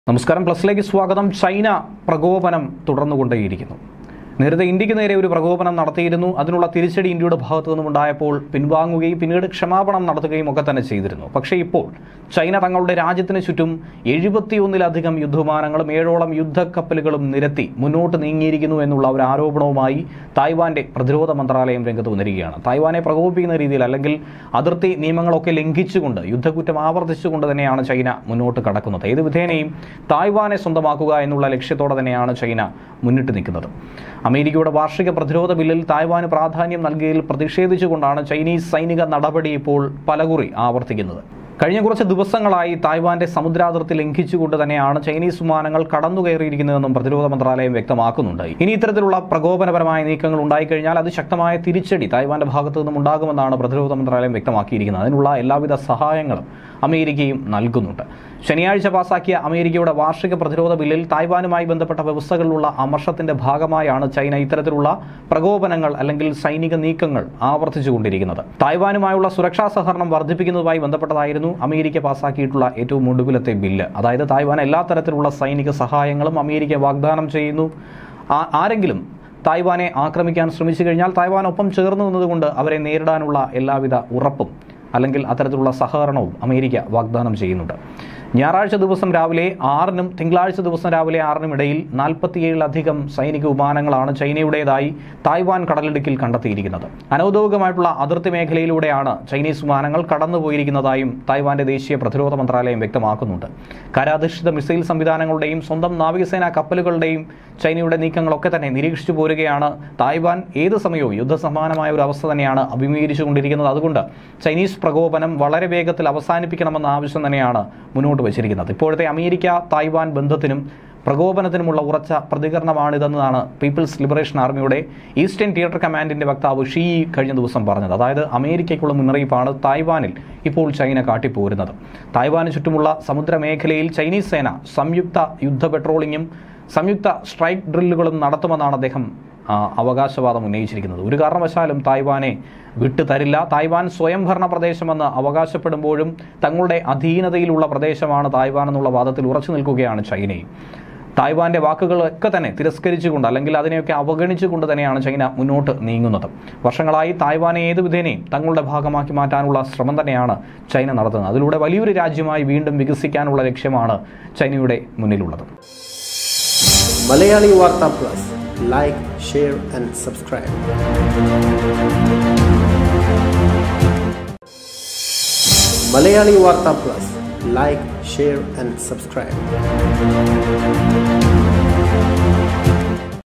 നമസ്കാരം പ്ലസിലേക്ക് സ്വാഗതം ചൈന പ്രകോപനം തുടർന്നുകൊണ്ടേയിരിക്കുന്നു നേരത്തെ ഇന്ത്യക്ക് നേരെ ഒരു പ്രകോപനം നടത്തിയിരുന്നു അതിനുള്ള തിരിച്ചടി ഇന്ത്യയുടെ ഭാഗത്തു നിന്നും ഉണ്ടായപ്പോൾ പിൻവാങ്ങുകയും പിന്നീട് ക്ഷമാപണം നടത്തുകയും ഒക്കെ തന്നെ ചെയ്തിരുന്നു പക്ഷേ ഇപ്പോൾ ചൈന തങ്ങളുടെ രാജ്യത്തിന് ചുറ്റും എഴുപത്തിയൊന്നിലധികം യുദ്ധവിമാനങ്ങളും ഏഴോളം യുദ്ധക്കപ്പലുകളും നിരത്തി മുന്നോട്ട് നീങ്ങിയിരിക്കുന്നു എന്നുള്ള ഒരു ആരോപണവുമായി തായ്വാന്റെ പ്രതിരോധ മന്ത്രാലയം രംഗത്ത് വന്നിരിക്കുകയാണ് തായ്വാനെ പ്രകോപിപ്പിക്കുന്ന രീതിയിൽ അല്ലെങ്കിൽ അതിർത്തി നിയമങ്ങളൊക്കെ ലംഘിച്ചുകൊണ്ട് യുദ്ധക്കുറ്റം ആവർത്തിച്ചുകൊണ്ട് തന്നെയാണ് ചൈന മുന്നോട്ട് കടക്കുന്നത് ഏത് വിധേനയും തായ്വാനെ സ്വന്തമാക്കുക എന്നുള്ള ലക്ഷ്യത്തോടെ തന്നെയാണ് ചൈന മുന്നിട്ട് നിൽക്കുന്നത് അമേരിക്കയുടെ വാർഷിക പ്രതിരോധ ബില്ലിൽ തായ്വാന് പ്രാധാന്യം നൽകിയതിൽ പ്രതിഷേധിച്ചുകൊണ്ടാണ് ചൈനീസ് സൈനിക നടപടി ഇപ്പോൾ പലകുറി ആവർത്തിക്കുന്നത് കഴിഞ്ഞ കുറച്ച് ദിവസങ്ങളായി തായ്വാന്റെ സമുദ്രാതിർത്തി ലംഘിച്ചുകൊണ്ട് തന്നെയാണ് ചൈനീസ് വിമാനങ്ങൾ കടന്നുകയറിയിരിക്കുന്നതെന്നും പ്രതിരോധ മന്ത്രാലയം വ്യക്തമാക്കുന്നുണ്ട് ഇനി ഇത്തരത്തിലുള്ള പ്രകോപനപരമായ നീക്കങ്ങൾ ഉണ്ടായിക്കഴിഞ്ഞാൽ അത് ശക്തമായ തിരിച്ചടി തായ്വാന്റെ ഭാഗത്തു നിന്നും ഉണ്ടാകുമെന്നാണ് പ്രതിരോധ മന്ത്രാലയം വ്യക്തമാക്കിയിരിക്കുന്നത് അതിനുള്ള എല്ലാവിധ സഹായങ്ങളും അമേരിക്കയും നൽകുന്നുണ്ട് ശനിയാഴ്ച പാസാക്കിയ അമേരിക്കയുടെ വാർഷിക പ്രതിരോധ ബില്ലിൽ തായ്വാനുമായി ബന്ധപ്പെട്ട വ്യവസ്ഥകളിലുള്ള അമർഷത്തിന്റെ ഭാഗമായാണ് ചൈന ഇത്തരത്തിലുള്ള പ്രകോപനങ്ങൾ അല്ലെങ്കിൽ സൈനിക നീക്കങ്ങൾ ആവർത്തിച്ചുകൊണ്ടിരിക്കുന്നത് തായ്വാനുമായുള്ള സുരക്ഷാ സഹകരണം വർദ്ധിപ്പിക്കുന്നതുമായി ബന്ധപ്പെട്ടതായിരുന്നു അമേരിക്ക പാസാക്കിയിട്ടുള്ള ഏറ്റവും ഒടുവിലത്തെ ബില്ല് അതായത് തായ്വാൻ എല്ലാ തരത്തിലുള്ള സൈനിക സഹായങ്ങളും അമേരിക്ക വാഗ്ദാനം ചെയ്യുന്നു ആ- ആരെങ്കിലും തായ്വാനെ ആക്രമിക്കാൻ ശ്രമിച്ചു കഴിഞ്ഞാൽ തായ്വാനൊപ്പം ചേർന്ന് നിന്നതുകൊണ്ട് അവരെ നേരിടാനുള്ള എല്ലാവിധ ഉറപ്പും അല്ലെങ്കിൽ അത്തരത്തിലുള്ള സഹകരണവും അമേരിക്ക വാഗ്ദാനം ചെയ്യുന്നുണ്ട് ഞായറാഴ്ച ദിവസം രാവിലെ ആറിനും തിങ്കളാഴ്ച ദിവസം രാവിലെ ആറിനും ഇടയിൽ നാൽപ്പത്തിയേഴിലധികം സൈനിക വിമാനങ്ങളാണ് ചൈനയുടേതായി തായ്വാൻ കടലിടുക്കിൽ കണ്ടെത്തിയിരിക്കുന്നത് അനൗദ്യോഗികമായിട്ടുള്ള അതിർത്തി മേഖലയിലൂടെയാണ് ചൈനീസ് വിമാനങ്ങൾ കടന്നുപോയിരിക്കുന്നതായും തായ്വാന്റെ ദേശീയ പ്രതിരോധ മന്ത്രാലയം വ്യക്തമാക്കുന്നുണ്ട് കരാധിഷ്ഠിത മിസൈൽ സംവിധാനങ്ങളുടെയും സ്വന്തം നാവികസേനാ കപ്പലുകളുടെയും ചൈനയുടെ നീക്കങ്ങളൊക്കെ തന്നെ നിരീക്ഷിച്ചു പോരുകയാണ് തായ്വാൻ ഏത് സമയവും യുദ്ധസമാനമായ ഒരു അവസ്ഥ തന്നെയാണ് അഭിമുഖീകരിച്ചുകൊണ്ടിരിക്കുന്നത് അതുകൊണ്ട് ചൈനീസ് പ്രകോപനം വളരെ വേഗത്തിൽ അവസാനിപ്പിക്കണമെന്ന ആവശ്യം തന്നെയാണ് മുന്നോട്ട് വച്ചിരിക്കുന്നത് ഇപ്പോഴത്തെ അമേരിക്ക തായ്വാൻ ബന്ധത്തിനും പ്രകോപനത്തിനുമുള്ള ഉറച്ച പ്രതികരണമാണിതെന്നാണ് പീപ്പിൾസ് ലിബറേഷൻ ആർമിയുടെ ഈസ്റ്റേൺ തിയേറ്റർ കമാൻഡിന്റെ വക്താവ് ഷീ കഴിഞ്ഞ ദിവസം പറഞ്ഞത് അതായത് അമേരിക്കയ്ക്കുള്ള മുന്നറിയിപ്പാണ് തായ്വാനിൽ ഇപ്പോൾ ചൈന കാട്ടിപ്പോരുന്നത് തായ്വാന് ചുറ്റുമുള്ള സമുദ്രമേഖലയിൽ ചൈനീസ് സേന സംയുക്ത യുദ്ധ പെട്രോളിങ്ങും സംയുക്ത സ്ട്രൈക്ക് ഡ്രില്ലുകളും നടത്തുമെന്നാണ് അദ്ദേഹം ആ, അവകാശവാദം ഉന്നയിച്ചിരിക്കുന്നത് ഒരു കാരണവശാലും തായ്വാനെ വിട്ടു തരില്ല തായ്വാൻ സ്വയംഭരണ പ്രദേശമെന്ന് അവകാശപ്പെടുമ്പോഴും തങ്ങളുടെ അധീനതയിലുള്ള പ്രദേശമാണ് തായ്വാൻ എന്നുള്ള വാദത്തിൽ ഉറച്ചു നിൽക്കുകയാണ് ചൈനയും തായ്വാന്റെ വാക്കുകളൊക്കെ തന്നെ തിരസ്കരിച്ചുകൊണ്ട് അല്ലെങ്കിൽ അതിനെയൊക്കെ അവഗണിച്ചുകൊണ്ട് തന്നെയാണ് ചൈന മുന്നോട്ട് നീങ്ങുന്നത് വർഷങ്ങളായി തായ്വാനെ ഏത് വിധേനയും തങ്ങളുടെ ഭാഗമാക്കി മാറ്റാനുള്ള ശ്രമം തന്നെയാണ് ചൈന നടത്തുന്നത് അതിലൂടെ വലിയൊരു രാജ്യമായി വീണ്ടും വികസിക്കാനുള്ള ലക്ഷ്യമാണ് ചൈനയുടെ മുന്നിലുള്ളത് Malayali Vartha plus like share and subscribe Malayali Vartha plus like share and subscribe